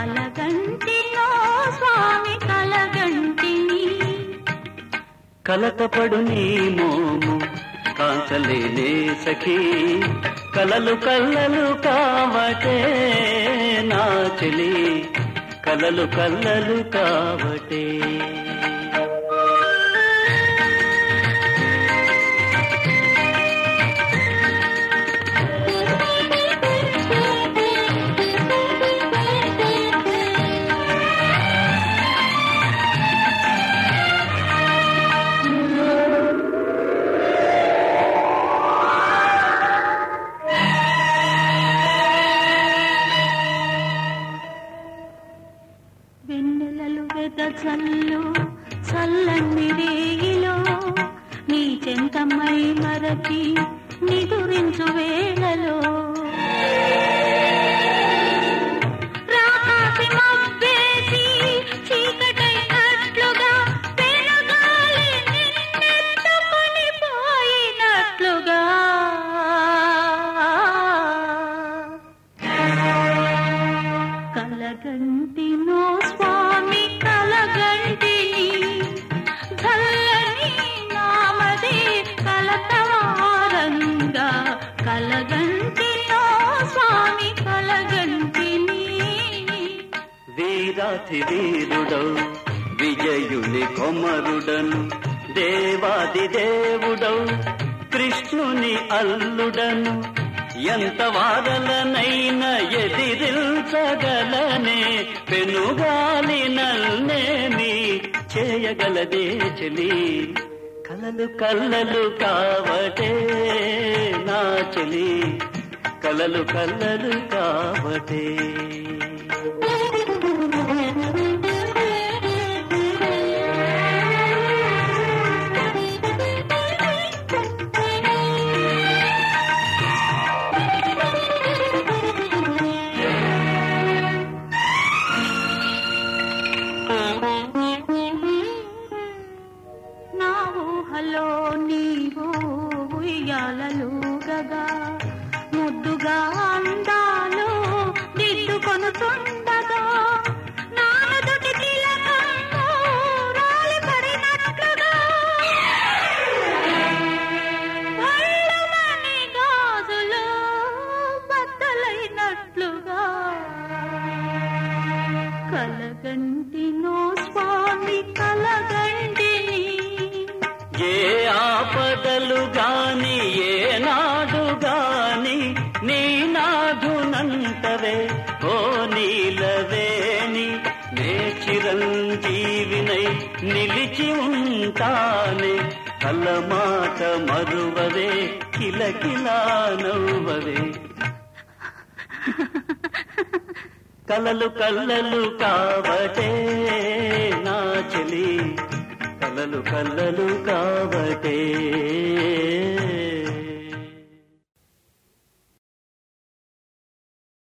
కలగంటినో స్వామి కలగంటిని కలతపడు నీ మోము కాంచలేనే సఖీ కలలు కల్లలు కావటే నా చెలి కలలు కల్లలు కావటే వెన్నెలలు వెదజల్లు చల్లని రేయిలో నీ చెంతమై మరచి నిదురించు వేళలో రాకాసి మబ్బేసి చీకటైనట్లుగా పెనుగాలి నిన్నెత్తుకొని పోయినట్లుగా కలగంటినో స్వామి కలగంటిని చల్లని నామదే కలతవారంగా కలగంటినో స్వామి కలగంటిని వీరాతి వీరుడవు విజయుని కొమరుడను దేవాది దేవుడవు కృష్ణుని అల్లుడను ఎంత వాదలనైనా ఎదిరించగలనే పెనుగాలి నల్నేమి చేయగలదే చెలి కలలు కల్లలు కావటే నా చెలి కలలు కల్లలు కావటే నా ఊహలో నీవు ఉయ్యాలలుగగా ముద్దుగా అందాలు దిద్దుకొనుతుండగా నానుదుటి తిలకంలో రాలిపడినట్లుగా పళ్ళమని గాజులు బద్దలైనట్లుగా కలగంటినో స్వామి కలగంటిని ఏ ఆపదలు గాని ఏ నాడు గాని నీ నాదునంతవే ఓ నీలవేణి నే చిరంజీవినై నిలిచి ఉంటానే కలమాట మరువవే కిలకిలా నవ్వవే కలలు కల్లలు కావటే నా చెలి కలలు కల్లలు కావటే